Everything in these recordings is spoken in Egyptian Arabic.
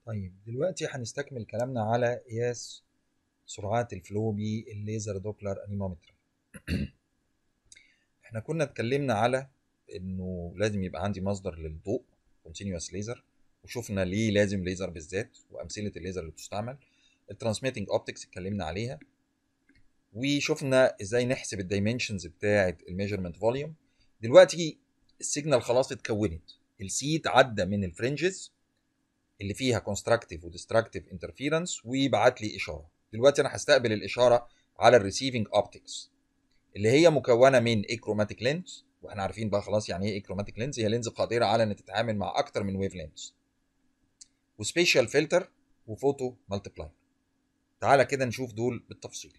طيب دلوقتي هنستكمل كلامنا على قياس سرعات الفلو بالليزر دوبلر انيمومتر احنا كنا اتكلمنا على انه لازم يبقى عندي مصدر للضوء continuous ليزر وشفنا ليه لازم ليزر بالذات وامثله الليزر اللي بتستعمل الترانسميتنج اوبتكس اتكلمنا عليها وشفنا ازاي نحسب الدايمنشنز بتاعه الميجرمنت فوليوم دلوقتي السيجنال خلاص اتكونت السيت عدى من الفرنجز اللي فيها كونستراكتيف وديستراكتيف انترفيرنس ويبعت لي اشاره دلوقتي انا هستقبل الاشاره على الريسيفنج اوبتكس اللي هي مكونه من ايكروماتيك لينز واحنا عارفين بقى خلاص يعني ايه ايكروماتيك لينز هي لينز قادره على ان تتعامل مع اكتر من ويف لينز وسبيشال فلتر وفوتو مالتيبلاير تعالى كده نشوف دول بالتفصيل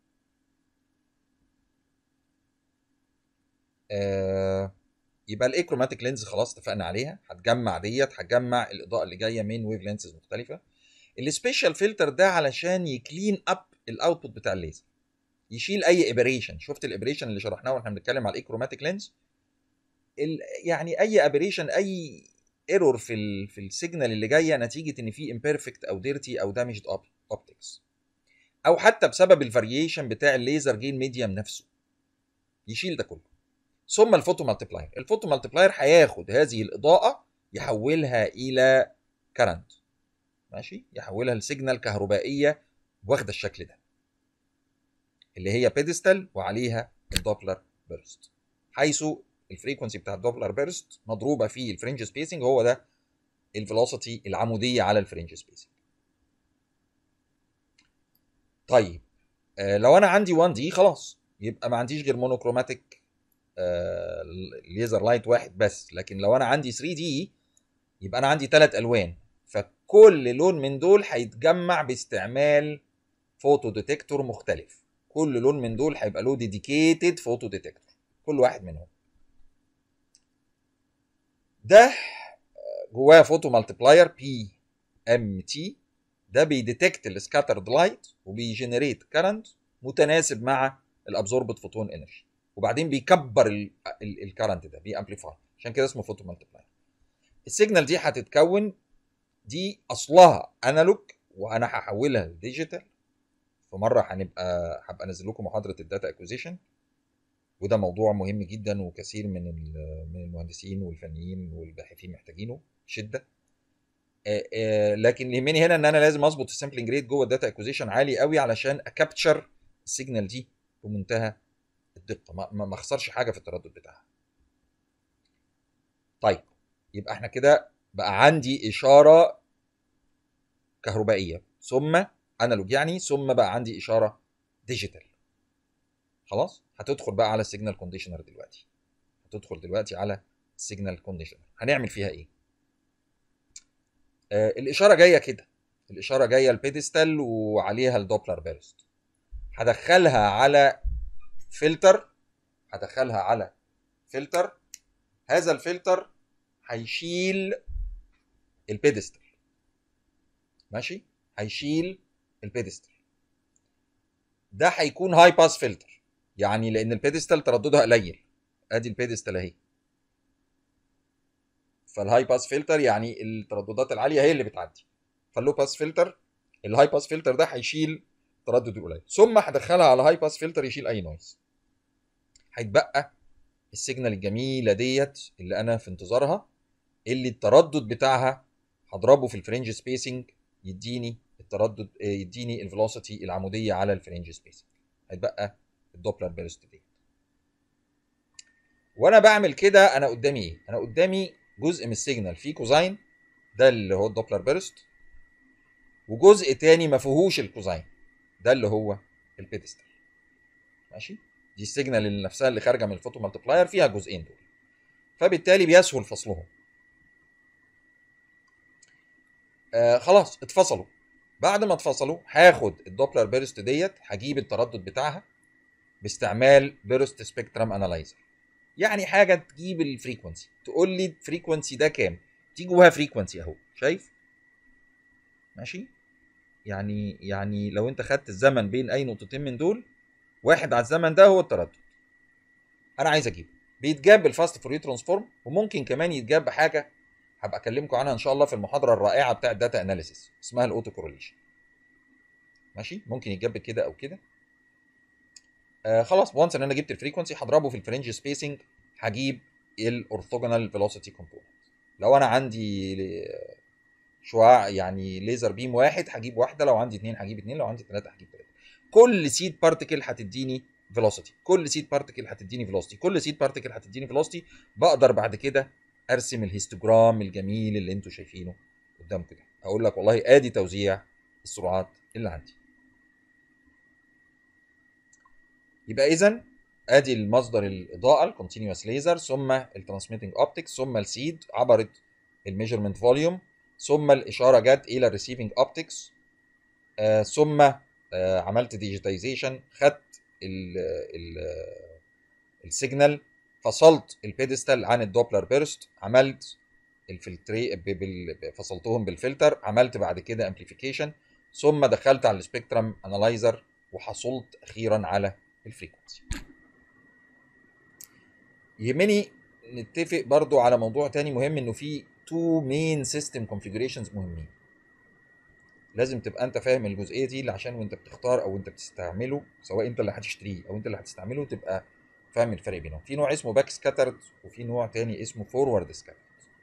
آه يبقى الايكروماتيك لينز خلاص اتفقنا عليها هتجمع ديت هتجمع الاضاءه اللي جايه من ويف لينسز مختلفه السبيشال فلتر ده علشان يكلين اب الاوتبوت بتاع الليزر يشيل اي ابريشن شفت الابريشن اللي شرحناه واحنا بنتكلم على الايكروماتيك لينز يعني اي ابريشن اي ايرور في ال في السيجنال اللي جايه نتيجه ان في امبيرفكت او ديرتي او دامجد اوبتكس او حتى بسبب الفاريشن بتاع الليزر جين ميديم نفسه يشيل ده كله ثم الفوتو مالتيبلاير الفوتو مالتيبلاير هياخد هذه الاضاءه يحولها الى كرنت ماشي يحولها لسيجنال كهربائيه واخده الشكل ده اللي هي بيدستال وعليها الدوبلر بيرست حيث الفريكونسي بتاع الدوبلر بيرست مضروبه في الفرنج سبيسنج هو ده الفيلوسيتي العموديه على الفرنج سبيسنج طيب آه لو انا عندي 1 دي خلاص يبقى ما عنديش غير مونوكروماتيك آه ليزر لايت واحد بس لكن لو انا عندي 3 دي يبقى انا عندي ثلاث الوان فكل لون من دول هيتجمع باستعمال فوتو ديتكتور مختلف كل لون من دول هيبقى له ديديكيتد فوتو ديتكتور كل واحد منهم ده جواه فوتو مالتيبلاير بي ام تي ده بيديتكت السكاترد لايت وبيجنريت كرنت متناسب مع الابزوربد فوتون انرجي وبعدين بيكبر الكرنت ده بيامبليفاي عشان كده اسمه فوتو مالتيبلاير السيجنال دي هتتكون دي اصلها انالوج وانا هحولها لديجيتال في مره هنبقى هبقى انزل لكم محاضره الداتا اكوزيشن وده موضوع مهم جدا وكثير من من المهندسين والفنيين والباحثين محتاجينه شده آآ آآ لكن اللي يهمني هنا ان انا لازم اظبط السامبلنج ريت جوه الداتا اكوزيشن عالي قوي علشان اكابتشر السيجنال دي بمنتهى الدقه ما, ما اخسرش حاجه في التردد بتاعها طيب يبقى احنا كده بقى عندي اشاره كهربائيه ثم انالوج يعني ثم بقى عندي اشاره ديجيتال خلاص هتدخل بقى على السيجنال كونديشنر دلوقتي هتدخل دلوقتي على السيجنال كونديشنر هنعمل فيها ايه آه الاشاره جايه كده الاشاره جايه البيدستال وعليها الدوبلر بيرست هدخلها على فلتر هدخلها على فلتر هذا الفلتر هيشيل البيدستال ماشي هيشيل البيدستال ده هيكون هاي باس فلتر يعني لان البيدستال ترددها قليل ادي البيدستال اهي فالهاي باس فلتر يعني الترددات العاليه هي اللي بتعدي فاللو باس فلتر الهاي باس فلتر ده هيشيل التردد القليل ثم هدخلها على هاي باس فلتر يشيل اي نويز هيتبقى السيجنال الجميله ديت اللي انا في انتظارها اللي التردد بتاعها هضربه في الفرنج سبيسنج يديني التردد يديني الفيلوسيتي العموديه على الفرنج سبيسنج هيتبقى الدوبلر بيرست دي وانا بعمل كده انا قدامي ايه انا قدامي جزء من السيجنال فيه كوزاين ده اللي هو الدوبلر بيرست وجزء تاني ما فيهوش الكوزاين ده اللي هو البيدستال ماشي دي السيجنال اللي نفسها اللي خارجه من الفوتو مالتيبلاير فيها جزئين دول فبالتالي بيسهل فصلهم آه خلاص اتفصلوا بعد ما اتفصلوا هاخد الدوبلر بيرست ديت هجيب التردد بتاعها باستعمال بيرست سبيكترم انالايزر يعني حاجه تجيب الفريكونسي تقول لي الفريكونسي ده كام تيجي جواها فريكونسي اهو شايف ماشي يعني يعني لو انت خدت الزمن بين اي نقطتين من دول واحد على الزمن ده هو التردد انا عايز اجيبه بيتجاب بالفاست فوري ترانسفورم وممكن كمان يتجاب بحاجه هبقى اكلمكم عنها ان شاء الله في المحاضره الرائعه بتاعه داتا اناليسيس اسمها الاوتو كورليشن ماشي ممكن يتجاب كده او كده آه خلاص وانس ان انا جبت الفريكونسي هضربه في الفرنج سبيسنج هجيب الاورثوجونال فيلوسيتي كومبوننت لو انا عندي شعاع يعني ليزر بيم واحد هجيب واحده لو عندي اثنين هجيب اثنين لو عندي ثلاثه هجيب ثلاثه كل سيد بارتكل هتديني فيلوسيتي كل سيد بارتكل هتديني فيلوسيتي كل سيد بارتكل هتديني فيلوسيتي بقدر بعد كده ارسم الهيستوجرام الجميل اللي انتم شايفينه قدامكم ده اقول لك والله ادي توزيع السرعات اللي عندي يبقى اذا ادي المصدر الاضاءه الكونتينوس ليزر ثم الترانسميتنج اوبتكس ثم السيد عبرت الميجرمنت فوليوم ثم الاشاره جت الى الريسيفنج اوبتكس آه ثم آه عملت ديجيتايزيشن خدت السيجنال فصلت البيدستال عن الدوبلر بيرست عملت الفلتري فصلتهم بالفلتر عملت بعد كده امبليفيكيشن ثم دخلت على السبيكترم انالايزر وحصلت اخيرا على الفريكونسي يهمني نتفق برضو على موضوع تاني مهم انه في تو مين سيستم كونفيجريشنز مهمين لازم تبقى انت فاهم الجزئيه دي عشان وانت بتختار او انت بتستعمله سواء انت اللي هتشتريه او انت اللي هتستعمله تبقى فاهم الفرق بينهم في نوع اسمه باك سكاترد وفي نوع تاني اسمه فورورد سكاترد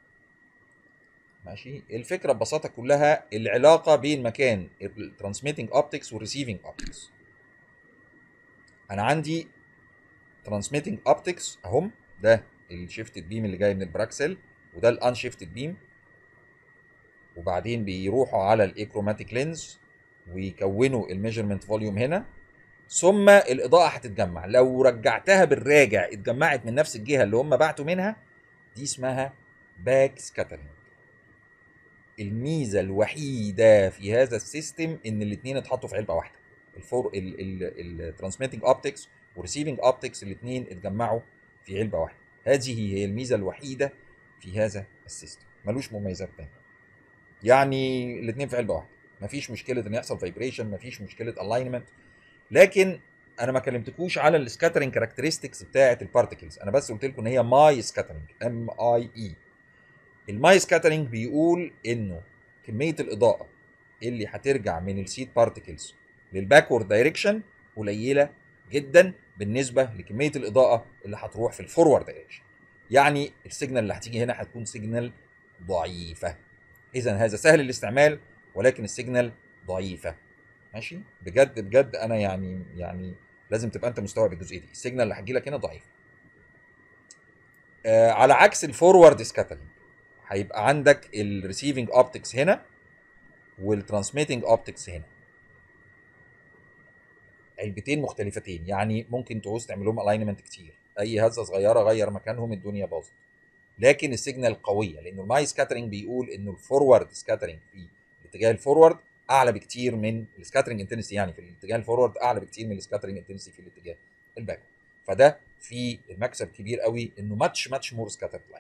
ماشي الفكره ببساطه كلها العلاقه بين مكان الترانسميتنج اوبتكس والريسيفنج اوبتكس انا عندي ترانسميتنج اوبتكس اهم ده الشيفتد بيم اللي جاي من البراكسل وده الان شيفتد بيم وبعدين بيروحوا على الايكروماتيك لينز ويكونوا الميجرمنت فوليوم هنا ثم الاضاءه هتتجمع لو رجعتها بالراجع اتجمعت من نفس الجهه اللي هم بعتوا منها دي اسمها باك سكاترينج الميزه الوحيده في هذا السيستم ان الاثنين اتحطوا في علبه واحده الفور الترانسميتنج اوبتكس والريسيفنج اوبتكس الاثنين اتجمعوا في علبه واحده هذه هي الميزه الوحيده في هذا السيستم ملوش مميزات تانية يعني الاثنين في علبه واحده مفيش مشكله ان يحصل فايبريشن مفيش مشكله الاينمنت لكن انا ما كلمتكوش على السكاترنج كاركترستكس بتاعه البارتكلز انا بس قلت لكم ان هي ماي سكاترنج ام اي اي الماي سكاترنج بيقول انه كميه الاضاءه اللي هترجع من السيد بارتكلز للباكورد دايركشن قليله جدا بالنسبه لكميه الاضاءه اللي هتروح في الفورورد دايركشن يعني السيجنال اللي هتيجي هنا هتكون سيجنال ضعيفه اذا هذا سهل الاستعمال ولكن السيجنال ضعيفه ماشي بجد بجد انا يعني يعني لازم تبقى انت مستوعب الجزئيه دي السيجنال اللي هتجي لك هنا ضعيفه آه على عكس الفورورد سكاترنج هيبقى عندك الريسيفنج اوبتكس هنا والترانسميتنج اوبتكس هنا علبتين مختلفتين يعني ممكن تعوز تعمل لهم الاينمنت كتير اي هزه صغيره غير مكانهم الدنيا باظت لكن السيجنال قويه لانه الماي سكاترنج بيقول انه الفورورد سكاترنج في الاتجاه الفورورد اعلى بكتير من السكاترنج انتنسي يعني في الاتجاه الفورورد اعلى بكتير من السكاترنج انتنسي في الاتجاه الباك فده في المكسب كبير قوي انه ماتش ماتش مور سكاتر لايت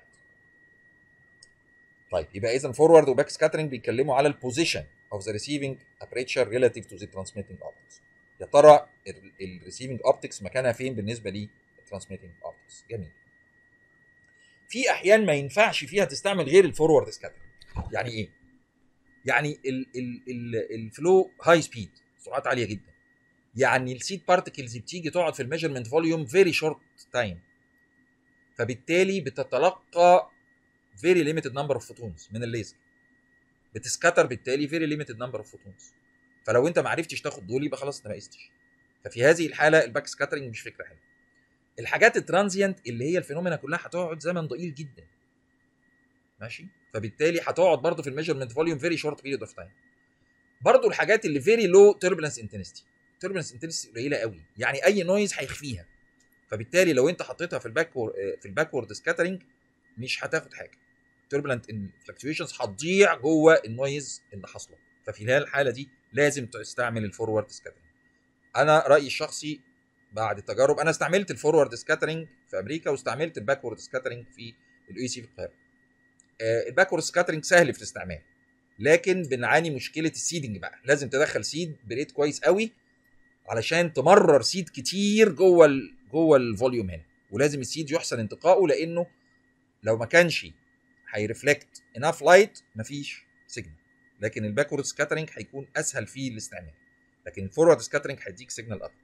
طيب يبقى اذا فورورد وباك سكاترنج بيتكلموا على البوزيشن اوف ذا ريسيفنج ابريتشر ريلاتيف تو ذا ترانسميتنج اوبتكس يا ترى الريسيفنج اوبتكس مكانها فين بالنسبه للترانسميتنج اوبتكس جميل في احيان ما ينفعش فيها تستعمل غير الفورورد سكاترنج يعني ايه يعني ال ال ال الفلو هاي سبيد سرعات عاليه جدا يعني السيد بارتكلز بتيجي تقعد في الميجرمنت فوليوم فيري شورت تايم فبالتالي بتتلقى فيري ليميتد نمبر اوف فوتونز من الليزر بتسكتر بالتالي فيري ليميتد نمبر اوف فوتونز فلو انت ما عرفتش تاخد دول يبقى خلاص انت ما قستش ففي هذه الحاله الباك سكاترنج مش فكره حلوه الحاجات الترانزيانت اللي هي الفينومينا كلها هتقعد زمن ضئيل جدا ماشي فبالتالي هتقعد برضه في الميجرمنت فوليوم فيري شورت بيريد اوف تايم برضه الحاجات اللي فيري لو تربلنس انتنستي تربلنس انتنستي قليله قوي يعني اي نويز هيخفيها فبالتالي لو انت حطيتها في الباك في الباكورد سكاترنج مش هتاخد حاجه تربلنت فلكتويشنز هتضيع جوه النويز اللي حاصله ففي الحاله دي لازم تستعمل الفورورد سكاترنج انا رايي الشخصي بعد التجارب انا استعملت الفورورد سكاترنج في امريكا واستعملت الباكورد سكاترنج في الاي سي في القاهره آه الباكورد سكاترنج سهل في الاستعمال لكن بنعاني مشكله السيدنج بقى لازم تدخل سيد بريت كويس قوي علشان تمرر سيد كتير جوه ال جوه الفوليوم هنا ولازم السيد يحسن انتقائه لانه لو ما كانش هيرفلكت اناف لايت مفيش سيجنال لكن الباكورد سكاترنج هيكون اسهل فيه الاستعمال لكن الفورورد سكاترنج هيديك سيجنال اكتر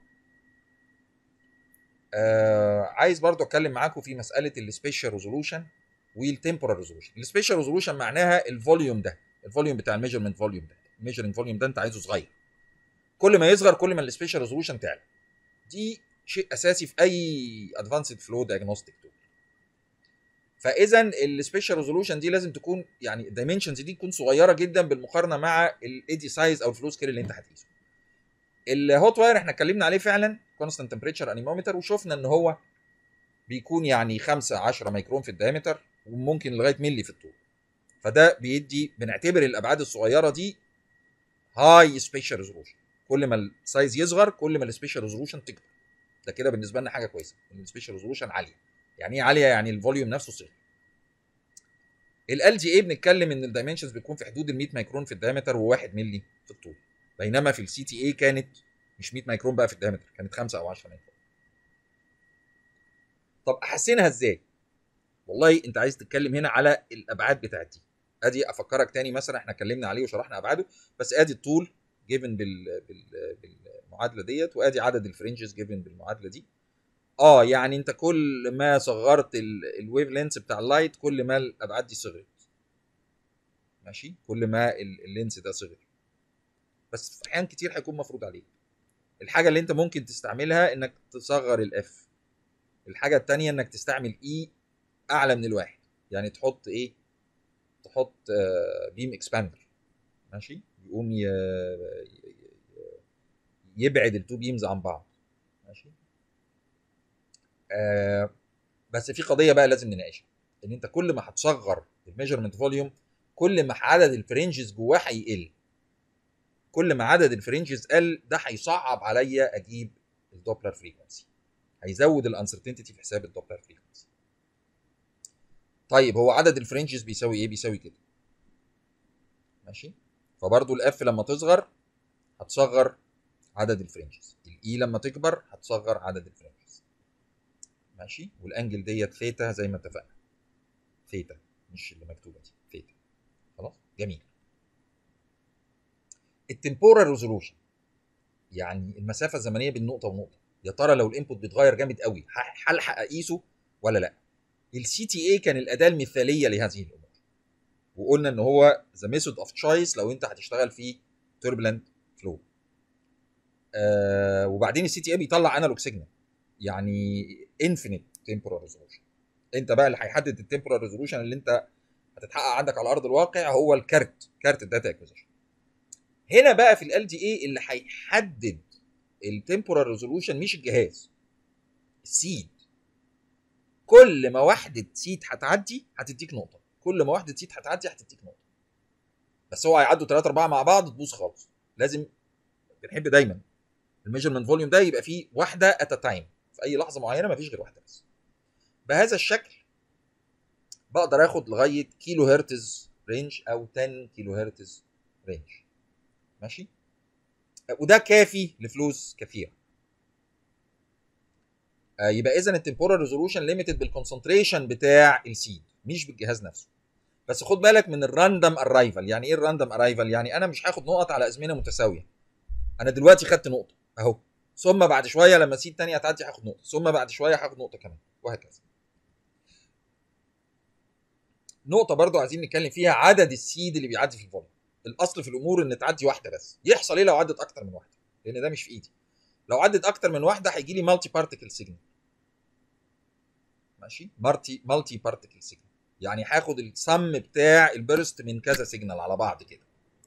آه عايز برضو اتكلم معاكم في مساله السبيشال ريزولوشن والتمبورال ريزولوشن السبيشال ريزولوشن معناها الفوليوم ده الفوليوم بتاع الميجرمنت فوليوم ده الميجرنج فوليوم ده انت عايزه صغير كل ما يصغر كل ما السبيشال ريزولوشن تعلى دي شيء اساسي في اي ادفانسد فلو دايجنوستيك تول فاذا السبيشال ريزولوشن دي لازم تكون يعني الدايمنشنز دي تكون صغيره جدا بالمقارنه مع الايدي سايز او الفلو سكيل اللي انت هتقيسه الهوت واير احنا اتكلمنا عليه فعلا كونستانت تمبريتشر انيمومتر وشفنا ان هو بيكون يعني 5 10 مايكرون في الدايمتر وممكن لغايه ملي في الطول فده بيدي بنعتبر الابعاد الصغيره دي هاي سبيشال ريزولوشن كل ما السايز يصغر كل ما السبيشال ريزولوشن تكبر ده كده بالنسبه لنا حاجه كويسه ان السبيشال ريزولوشن عاليه يعني ايه عاليه يعني الفوليوم نفسه صغير ال جي اي بنتكلم ان الدايمنشنز بتكون في حدود ال 100 مايكرون في الدايمتر و1 ملي في الطول بينما في السي تي اي كانت مش 100 مايكرون بقى في الدايمتر كانت 5 او 10 مايكرون طب احسنها ازاي والله انت عايز تتكلم هنا على الابعاد بتاعت دي ادي افكرك تاني مثلا احنا اتكلمنا عليه وشرحنا ابعاده بس ادي الطول جيفن بال... بال... بالمعادله ديت وادي عدد الفرنجز جيفن بالمعادله دي اه يعني انت كل ما صغرت الويف لينس بتاع اللايت كل ما الابعاد دي صغرت ماشي كل ما اللينس ده صغر بس في احيان كتير هيكون مفروض عليك الحاجه اللي انت ممكن تستعملها انك تصغر الاف الحاجه الثانيه انك تستعمل اي اعلى من الواحد يعني تحط ايه تحط بيم اكسباندر ماشي يقوم يبعد التو بيمز عن بعض ماشي آه بس في قضيه بقى لازم نناقشها ان انت كل ما هتصغر الميجرمنت فوليوم كل ما عدد الفرنجز جواه هيقل كل ما عدد الفرنجز قل ده هيصعب عليا اجيب الدوبلر فريكونسي هيزود الانسرتينتي في حساب الدوبلر فريكونسي طيب هو عدد الفرنجز بيساوي ايه بيساوي كده ماشي فبرضو الاف لما تصغر هتصغر عدد الفرنجز الاي لما تكبر هتصغر عدد الفرنجز ماشي والانجل ديت ثيتا زي ما اتفقنا ثيتا مش اللي مكتوبه دي ثيتا خلاص جميل التمبورال ريزولوشن يعني المسافه الزمنيه بين نقطه ونقطه يا ترى لو الانبوت بيتغير جامد قوي هلحق اقيسه ولا لا السي تي اي كان الاداه المثاليه لهذه الامور وقلنا ان هو ذا ميثود اوف تشويس لو انت هتشتغل في توربulent فلو آه وبعدين السي تي اي بيطلع انالوج سيجنال يعني انفينيت تمبورال ريزولوشن انت بقى اللي هيحدد التمبورال ريزولوشن اللي انت هتتحقق عندك على ارض الواقع هو الكارت كارت الداتا اكوزيشن هنا بقى في ال دي اي اللي هيحدد التمبورال ريزولوشن مش الجهاز السيد كل ما وحده سيد هتعدي هتديك نقطه كل ما وحده سيد هتعدي هتديك نقطه بس هو هيعدوا 3 4 مع بعض تبوظ خالص لازم بنحب دايما الميجرمنت فوليوم ده يبقى فيه واحده ات تايم في اي لحظه معينه مفيش غير واحده بس بهذا الشكل بقدر اخد لغايه كيلو هرتز رينج او 10 كيلو هرتز رينج ماشي وده كافي لفلوس كثيره آه يبقى اذا التمبورال ريزولوشن ليميتد بالكونسنتريشن بتاع السيد مش بالجهاز نفسه بس خد بالك من الراندم ارايفل يعني ايه الراندم ارايفل يعني انا مش هاخد نقط على ازمنه متساويه انا دلوقتي خدت نقطه اهو ثم بعد شويه لما سيد تانية تعدي هاخد نقطه ثم بعد شويه هاخد نقطه كمان وهكذا نقطة برضو عايزين نتكلم فيها عدد السيد اللي بيعدي في الفوليوم الاصل في الامور ان تعدي واحده بس يحصل ايه لو عدت اكتر من واحده لان ده مش في ايدي لو عدت اكتر من واحده هيجي لي مالتي بارتيكل سيجنال ماشي مالتي مالتي بارتيكل سيجنال يعني هاخد السم بتاع البرست من كذا سيجنال على بعض كده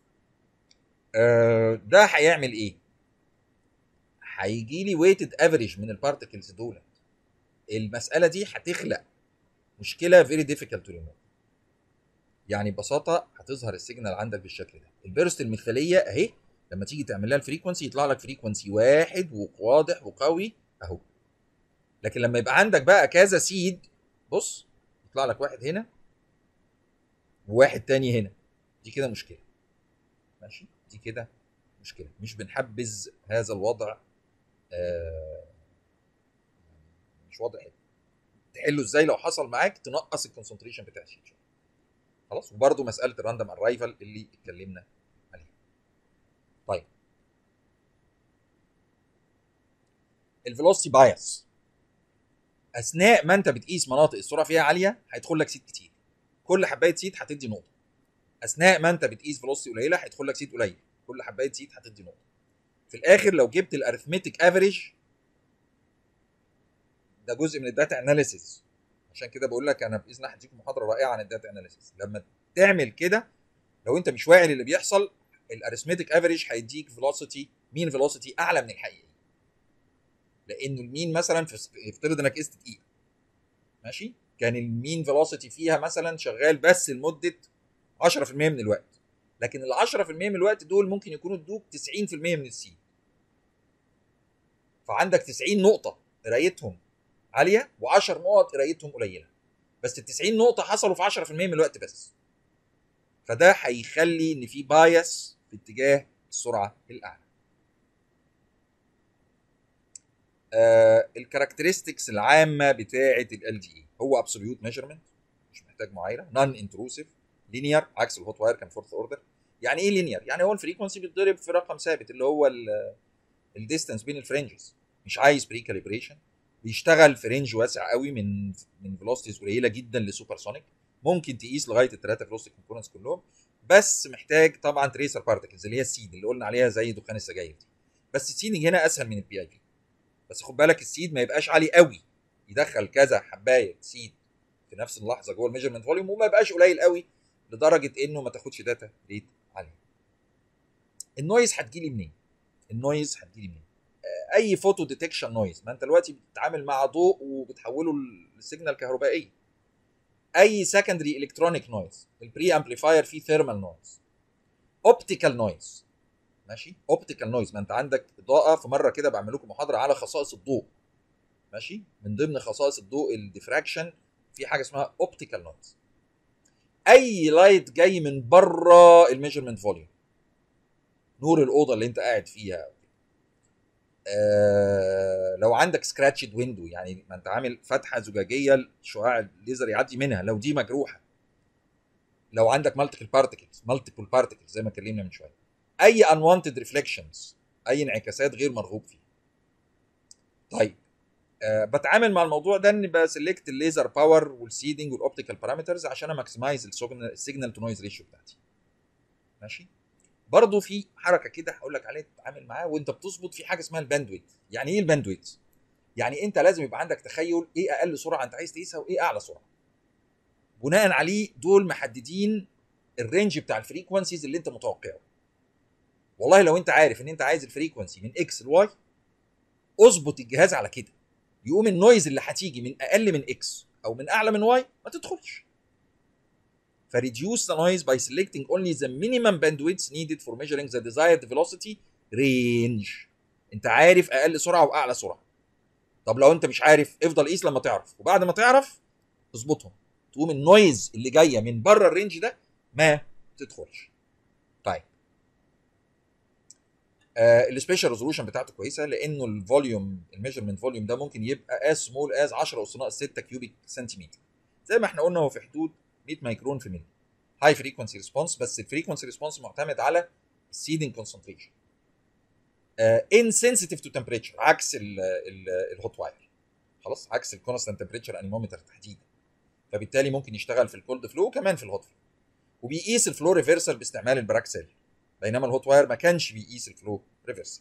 آه ده هيعمل ايه هيجي لي ويتد افريج من البارتيكلز دول المساله دي هتخلق مشكله فيري ديفيكالت تو ريموف يعني ببساطه هتظهر السيجنال عندك بالشكل ده البيرست المثاليه اهي لما تيجي تعمل لها الفريكونسي يطلع لك فريكونسي واحد وواضح وقوي اهو لكن لما يبقى عندك بقى كذا سيد بص يطلع لك واحد هنا وواحد تاني هنا دي كده مشكله ماشي دي كده مشكله مش بنحبذ هذا الوضع آه مش واضح تحله ازاي لو حصل معاك تنقص الكونسنتريشن بتاع الشيت خلاص وبرده مساله الراندوم ارايفل اللي اتكلمنا عليها طيب الفيلوسيتي بايس اثناء ما انت بتقيس مناطق السرعه فيها عاليه هيدخل لك سيت كتير كل حبايه سيت هتدي نقطه اثناء ما انت بتقيس فيلوسيتي قليله هيدخل لك سيت قليل كل حبايه سيت هتدي نقطه في الاخر لو جبت الارثمتيك افريج ده جزء من الداتا اناليسيز عشان كده بقول لك انا باذن الله هديكم محاضره رائعه عن الداتا اناليسيز لما تعمل كده لو انت مش واعي للي بيحصل الارثمتيك افريج هيديك فيلوسيتي مين فيلوسيتي اعلى من الحقيقي لانه المين مثلا افترض انك قست دقيقه ماشي كان المين فيلوسيتي فيها مثلا شغال بس لمده 10% من الوقت لكن ال 10% من الوقت دول ممكن يكونوا ادوك 90% من السي فعندك 90 نقطه قرايتهم عاليه و10 نقط قرايتهم قليله بس ال 90 نقطه حصلوا في 10% من الوقت بس فده هيخلي ان في بايس في اتجاه السرعه الاعلى آه الكاركترستكس العامه بتاعه ال دي اي هو ابسوليوت ميجرمنت مش محتاج معايره نون انتروسيف لينير عكس الهوت واير كان فورث اوردر يعني ايه لينير يعني هو الفريكونسي بيتضرب في رقم ثابت اللي هو الديستانس بين الفرنجز مش عايز بري كاليبريشن بيشتغل في رينج واسع قوي من من فيلوسيتيز قليله جدا لسوبر سونيك ممكن تقيس لغايه الثلاثه فيلوسيتي كومبوننتس كلهم بس محتاج طبعا تريسر بارتكلز اللي هي السيد اللي قلنا عليها زي دخان السجاير دي بس السيدنج هنا اسهل من البي اي في بس خد بالك السيد ما يبقاش عالي قوي يدخل كذا حبايه سيد في نفس اللحظه جوه الميجرمنت فوليوم وما يبقاش قليل قوي لدرجه انه ما تاخدش داتا ريت عاليه النويز هتجيلي منين النويز هتجيلي منين اي فوتو ديتكشن نويز ما انت دلوقتي بتتعامل مع ضوء وبتحوله لسيجنال كهربائيه اي سكندري الكترونيك نويز البري امبليفاير فيه ثيرمال نويز اوبتيكال نويز ماشي اوبتيكال نويز ما انت عندك اضاءه في مره كده بعمل لكم محاضره على خصائص الضوء ماشي من ضمن خصائص الضوء الديفراكشن في حاجه اسمها اوبتيكال نويز اي لايت جاي من بره الميجرمنت فوليوم نور الاوضه اللي انت قاعد فيها آه لو عندك سكراتشد ويندو يعني ما انت عامل فتحه زجاجيه شعاع الليزر يعدي منها لو دي مجروحه لو عندك مالتيبل بارتكلز مالتيبل بارتكلز زي ما اتكلمنا من شويه اي unwanted ريفليكشنز اي انعكاسات غير مرغوب فيها طيب أه بتعامل مع الموضوع ده اني بسلكت الليزر باور والسيدنج والاوبتيكال بارامترز عشان اماكسمايز السيجنال تو نويز ريشيو بتاعتي ماشي برضه في حركه كده هقول لك عليها تتعامل معاها وانت بتظبط في حاجه اسمها الباندويت يعني ايه الباندويت يعني انت لازم يبقى عندك تخيل ايه اقل سرعه انت عايز تقيسها وايه اعلى سرعه بناء عليه دول محددين الرينج بتاع الفريكونسيز اللي انت متوقعه والله لو انت عارف ان انت عايز الفريكونسي من اكس لواي اظبط الجهاز على كده يقوم النويز اللي هتيجي من اقل من اكس او من اعلى من واي ما تدخلش فريديوس the noise by selecting only the minimum bandwidth needed for measuring the desired velocity range انت عارف اقل سرعه واعلى سرعه طب لو انت مش عارف افضل قيس لما تعرف وبعد ما تعرف اظبطهم تقوم النويز اللي جايه من بره الرينج ده ما تدخلش طيب آه السبيشال ريزولوشن بتاعته كويسه لانه الفوليوم الميجرمنت فوليوم ده ممكن يبقى از سمول از 10 اس ناقص 6 كيوبيك سنتيمتر زي ما احنا قلنا هو في حدود 100 مايكرون في ملي هاي فريكونسي ريسبونس بس الفريكونسي ريسبونس معتمد على السيدنج كونسنتريشن انسنسيتيف تو تمبريتشر عكس الهوت واير خلاص عكس الكونستانت تمبريتشر انيمومتر تحديدا فبالتالي ممكن يشتغل في الكولد فلو وكمان في الهوت فلو وبيقيس الفلو ريفرسال باستعمال البراكسل بينما الهوت واير ما كانش بيقيس الفلو ريفرسال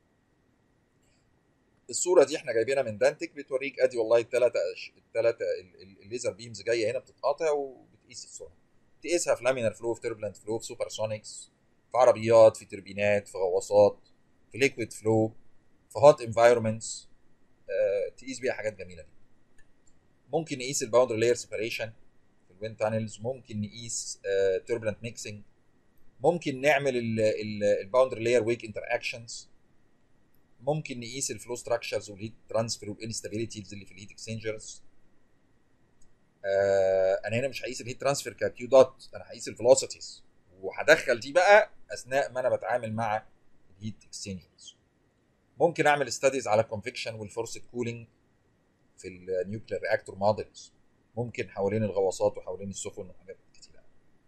الصوره دي احنا جايبينها من دانتك بتوريك ادي والله الثلاثه الثلاثه الليزر بيمز جايه هنا بتتقاطع وبتقيس السرعه تقيسها في لامينار فلو في تربلنت فلو في سوبر سونيكس في عربيات في تربينات في غواصات في ليكويد فلو في هوت انفايرمنتس أه تقيس بيها حاجات جميله جدا ممكن نقيس الباوندري لاير سيبريشن في الويند تانلز ممكن نقيس تربلنت ميكسنج ممكن نعمل الباوندري لاير ويك انتر اكشنز ممكن نقيس الفلو ستراكشرز والهيت ترانسفير والانستابيليتيز اللي في الهيت اكسشينجرز آه انا هنا مش هقيس الهيت ترانسفير ككيو دوت انا هقيس الفيلوسيتيز وهدخل دي بقى اثناء ما انا بتعامل مع الهيت اكسشينجرز ممكن اعمل ستاديز على الكونفكشن والفورسد كولينج في النيوكلير رياكتور موديلز ممكن حوالين الغواصات وحوالين السفن وحاجات كتيره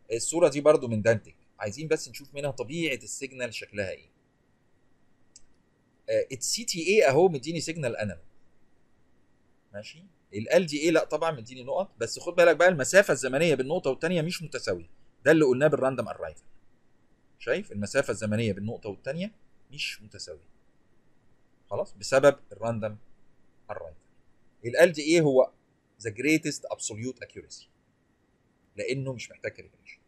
الصوره دي برضو من دانتك عايزين بس نشوف منها طبيعه السيجنال شكلها ايه السي تي اي اهو مديني سيجنال انالوج ماشي ال دي اي لا طبعا مديني نقط بس خد بالك بقى المسافه الزمنيه بين نقطه والثانيه مش متساويه ده اللي قلناه بالراندوم ارايفل شايف المسافه الزمنيه بين نقطه والثانيه مش متساويه خلاص بسبب الراندوم ارايفل ال دي اي هو ذا جريتست ابسوليوت اكيورسي لانه مش محتاج كاليبريشن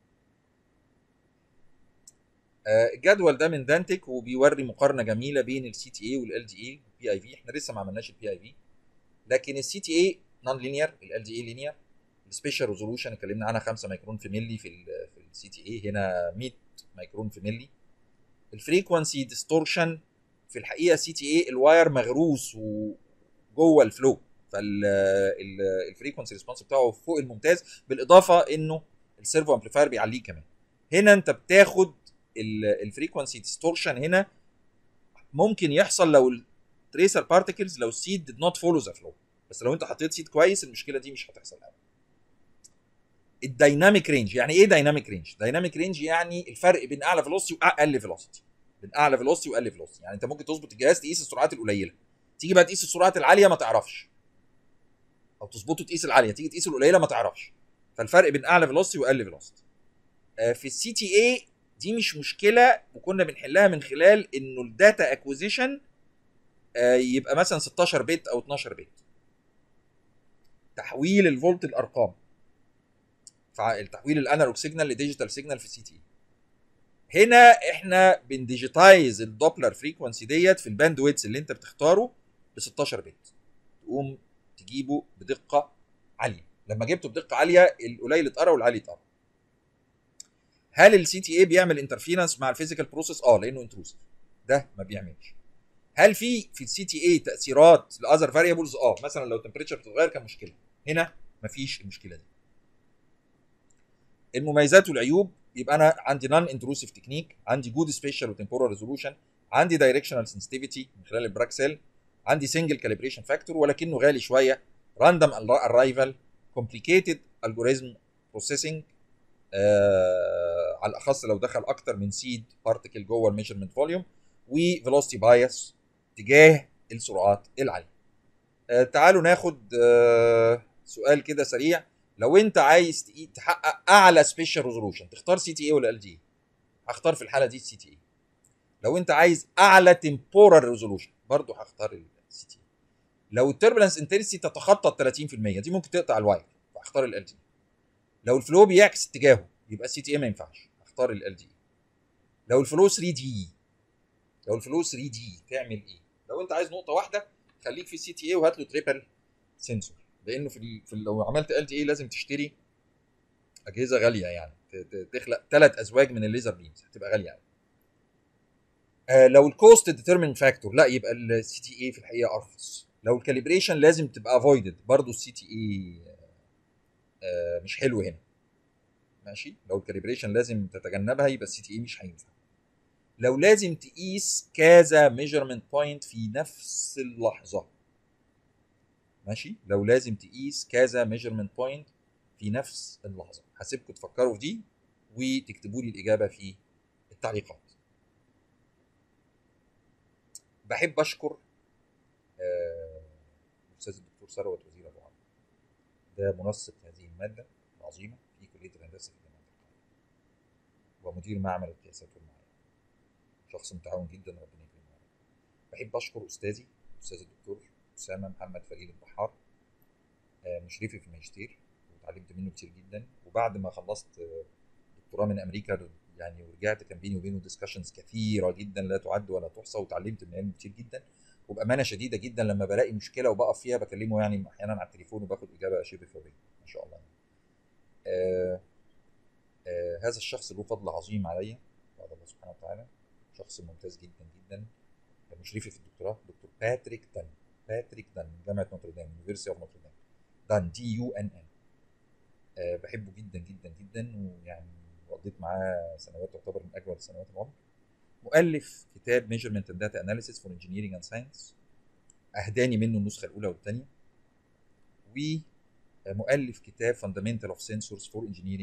الجدول ده من دانتك وبيوري مقارنه جميله بين السي تي اي والال دي اي والبي اي في احنا لسه ما عملناش البي اي في لكن السي تي اي نون لينير ال دي اي لينير السبيشال ريزولوشن اتكلمنا عنها 5 مايكرون في ملي في ال في السي تي اي هنا 100 مايكرون في ملي الفريكونسي ديستورشن في الحقيقه سي تي اي الواير مغروس وجوه الفلو فالفريكونسي ريسبونس بتاعه فوق الممتاز بالاضافه انه السيرفو امبليفاير بيعليه كمان هنا انت بتاخد الفريكونسي ديستورشن هنا ممكن يحصل لو التريسر بارتكلز لو السيد did not follow the flow بس لو انت حطيت سيد كويس المشكله دي مش هتحصل ابدا الدايناميك رينج يعني ايه دايناميك رينج دايناميك رينج يعني الفرق بين اعلى فيلوسيتي واقل فيلوسيتي بين اعلى فيلوسيتي واقل فيلوسيتي يعني انت ممكن تظبط الجهاز تقيس السرعات القليله تيجي بقى تقيس السرعات العاليه ما تعرفش او تظبطه تقيس العاليه تيجي تقيس القليله ما تعرفش فالفرق بين اعلى فيلوسيتي واقل فيلوسيتي في السي تي اي دي مش مشكله وكنا بنحلها من خلال انه الداتا اكوزيشن يبقى مثلا 16 بت او 12 بت تحويل الفولت الارقام تحويل الانالوج سيجنال لديجيتال سيجنال في السي تي هنا احنا بنديجيتايز الدوبلر فريكونسي ديت في الباند ويتس اللي انت بتختاره ب 16 بت تقوم تجيبه بدقه عاليه لما جبته بدقه عاليه القليل اتقرا والعالي اتقرا هل السي تي اي بيعمل انترفيرنس مع الفيزيكال بروسيس اه لانه انتروسيف ده ما بيعملش هل في في السي تي اي تاثيرات لاذر فاريبلز اه مثلا لو التمبريتشر بتتغير كان مشكله هنا مفيش المشكله دي المميزات والعيوب يبقى انا عندي نون انتروسيف تكنيك عندي جود سبيشال وتمبورال ريزولوشن عندي دايركشنال سنسيتيفيتي من خلال البراكسل عندي سنجل كاليبريشن فاكتور ولكنه غالي شويه راندوم ارايفل كومبليكيتد الجوريزم بروسيسنج آه على الاخص لو دخل اكتر من سيد بارتكل جوه الميجرمنت فوليوم وفيلوسيتي بايس تجاه السرعات العاليه. آه تعالوا ناخد آه سؤال كده سريع لو انت عايز تحقق اعلى سبيشال ريزولوشن تختار سي تي اي ولا ال دي؟ هختار في الحاله دي السي تي اي. لو انت عايز اعلى تمبورال ريزولوشن برضه هختار السي تي اي. لو التربلنس انتنسيتي تتخطى ال 30% دي ممكن تقطع الواير فاختار ال دي. لو الفلو بيعكس اتجاهه يبقى السي تي اي ما ينفعش اختار ال دي لو الفلو 3 دي لو الفلو 3 دي تعمل ايه لو انت عايز نقطه واحده خليك في السي تي اي وهات له تريبل سنسور لانه في, ال... في ال... لو عملت ال دي اي لازم تشتري اجهزه غاليه يعني تخلق ثلاث ازواج من الليزر بيمز هتبقى غاليه قوي آه لو الكوست ديترمين فاكتور لا يبقى السي تي اي في الحقيقه ارخص لو الكاليبريشن لازم تبقى افويدد برضه السي تي اي آه مش حلو هنا ماشي لو الكاليبريشن لازم تتجنبها يبقى السي تي اي مش هينفع لو لازم تقيس كذا ميجرمنت بوينت في نفس اللحظه ماشي لو لازم تقيس كذا ميجرمنت بوينت في نفس اللحظه هسيبكم تفكروا في دي وتكتبوا لي الاجابه في التعليقات بحب اشكر الاستاذ الدكتور ثروت وزير ابو عمرو ده منسق هذه الماده العظيمه في كليه الهندسه في جامعه القاهره ومدير معمل القياسات والمعايير شخص متعاون جدا ربنا يكرمه بحب اشكر استاذي الاستاذ الدكتور اسامه محمد فريد البحار مشرفي في الماجستير وتعلمت منه كتير جدا وبعد ما خلصت دكتوراه من امريكا يعني ورجعت كان بيني وبينه ديسكشنز كثيره جدا لا تعد ولا تحصى وتعلمت من علمه كتير جدا وبامانه شديده جدا لما بلاقي مشكله وبقف فيها بكلمه يعني احيانا على التليفون وباخد اجابه شبه فوريه ما شاء الله آه آه هذا الشخص له فضل عظيم عليا بعد الله سبحانه وتعالى شخص ممتاز جدا جدا مشرفي في الدكتوراه دكتور باتريك دان باتريك دان من جامعه نوتردام يونيفرسيتي اوف نوتردام دان دي يو ان ان أه بحبه جدا جدا جدا ويعني قضيت معاه سنوات تعتبر من اجمل سنوات العمر مؤلف كتاب ميجرمنت اند داتا اناليسيس فور انجينيرنج اند ساينس اهداني منه النسخه الاولى والثانيه ومؤلف كتاب فاندامنتال اوف سنسورز فور انجينيرنج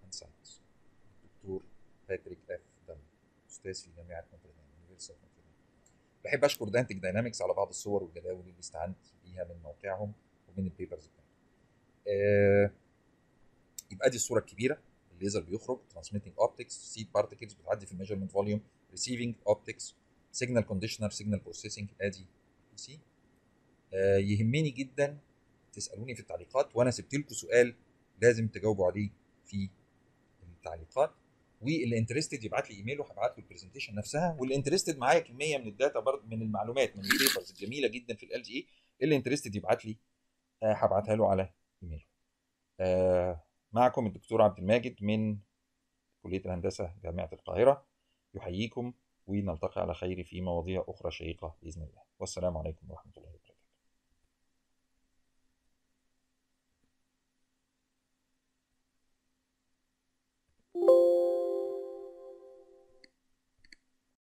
اند ساينس الدكتور باتريك اف دم استاذ في جامعه نوتردام University of Notre Dame. بحب اشكر دانتك داينامكس على بعض الصور والجداول اللي استعنت بيها من موقعهم ومن البيبرز بتاعتهم آه يبقى دي الصوره الكبيره الليزر بيخرج ترانسميتنج اوبتكس سيد بارتكلز بتعدي في الميجرمنت فوليوم ريسيفنج اوبتكس سيجنال كونديشنر سيجنال بروسيسنج ادي بي سي آه يهمني جدا تسالوني في التعليقات وانا سبت لكم سؤال لازم تجاوبوا عليه في التعليقات واللي انترستد يبعت لي ايميل وهبعت له البرزنتيشن نفسها واللي انترستد معايا كميه من الداتا برضه من المعلومات من البيبرز الجميله جدا في ال جي اي اللي انترستد يبعت لي آه، هبعتها له على ايميله آه، معكم الدكتور عبد الماجد من كليه الهندسه جامعه القاهره يحييكم ونلتقي على خير في مواضيع اخرى شيقه باذن الله والسلام عليكم ورحمه الله وبركاته